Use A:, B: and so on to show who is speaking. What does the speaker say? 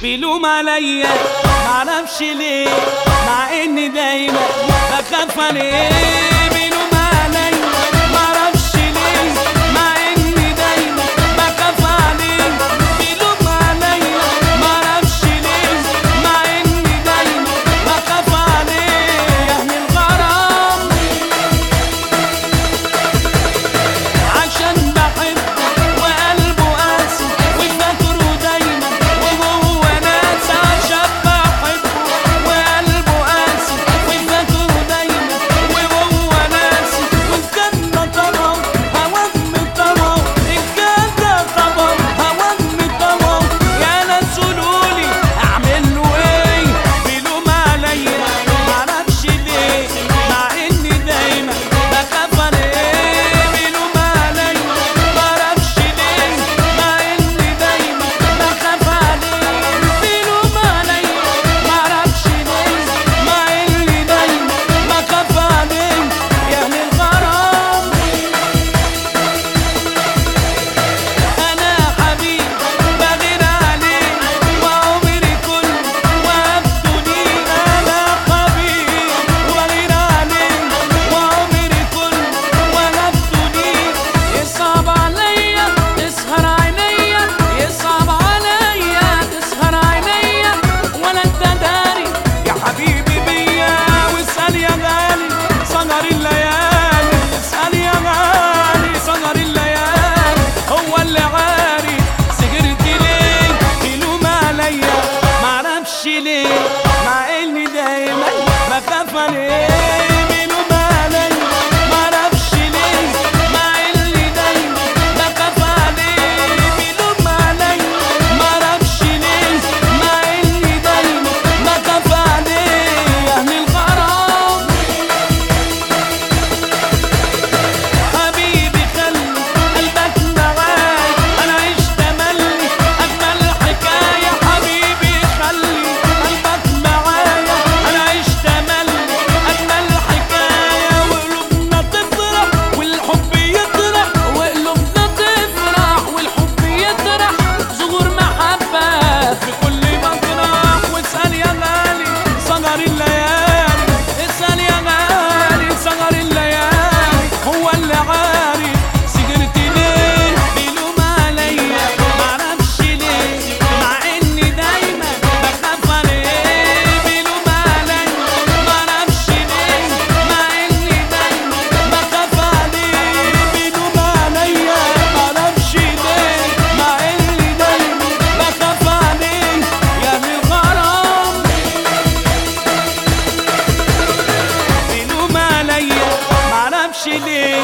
A: بيلوم عليا معرفش ليه مع اني دايما بخاف عليه بيلوم عليا معرفش ليه مع اني دايما بخاف عليه بيلوم عليا معرفش ليه مع اني دايما بخاف عليه يا اهل الغرام عشان بحبه وقلبه قاسي وفاكره دايما وهو ناسي عشان بحبه وقلبه قاسي وفاكره دايما وهو ناسي والجنة طبعا هوام طبعا الجنة طبعا هوام طبعا يا ناس قولولي اعمل له ايه بيلوم عليا معرفش ليه مع اني دايما بخاف عليه بيلوم عليا معرفش ليه مع اني دايما بخاف عليه بيلوم عليا معرفش ليه مع اني دايما بخاف عليه يا اهل الغرام انا حبيب بغير عليه وعمري كله وهبته ليه انا حبيب بغير عليه وعمري كله وهبته ليه يصعب عليا تسهر عينيا يصعب عليا تسهر عينيا ولا انت داري يا حبيبي بيا واسال يا غالي سهر الليالي اسال يا غالي سهر الليالي هو اللي عارف سهرت ليه تلوم عليا معرفش ليه مع اني دايما بخاف عليه بيلوم عليا معرفش ليه مع اني دايما بخاف عليه بيلوم عليا معرفش ليه مع اني دايما بخاف عليه يا اهل الغرام حبيبي خلي قلبك معاي انا عشت ملي اجمل حكايه حبيبي خلي قلبك معايا انا عشت ملي اجمل حكايه وقلوبنا تفرح والحب يطرح وقلوبنا تفرح والحب يطرح زهور محبه في كل مطرح واسال يا غالي سهر الليالي اسال يا غالي سهر الليالي هو اللي عارف سهرت ليه بيلوم عليا معرفش ليه مع اني دايما بخاف عليه بيلوم عليا معرفش ليه مع اني دايما بخاف عليه بيلوم عليا معرفش ليه مع اني دايما بخاف عليه يا اهل الغرام بيلوم عليا معرفش ليه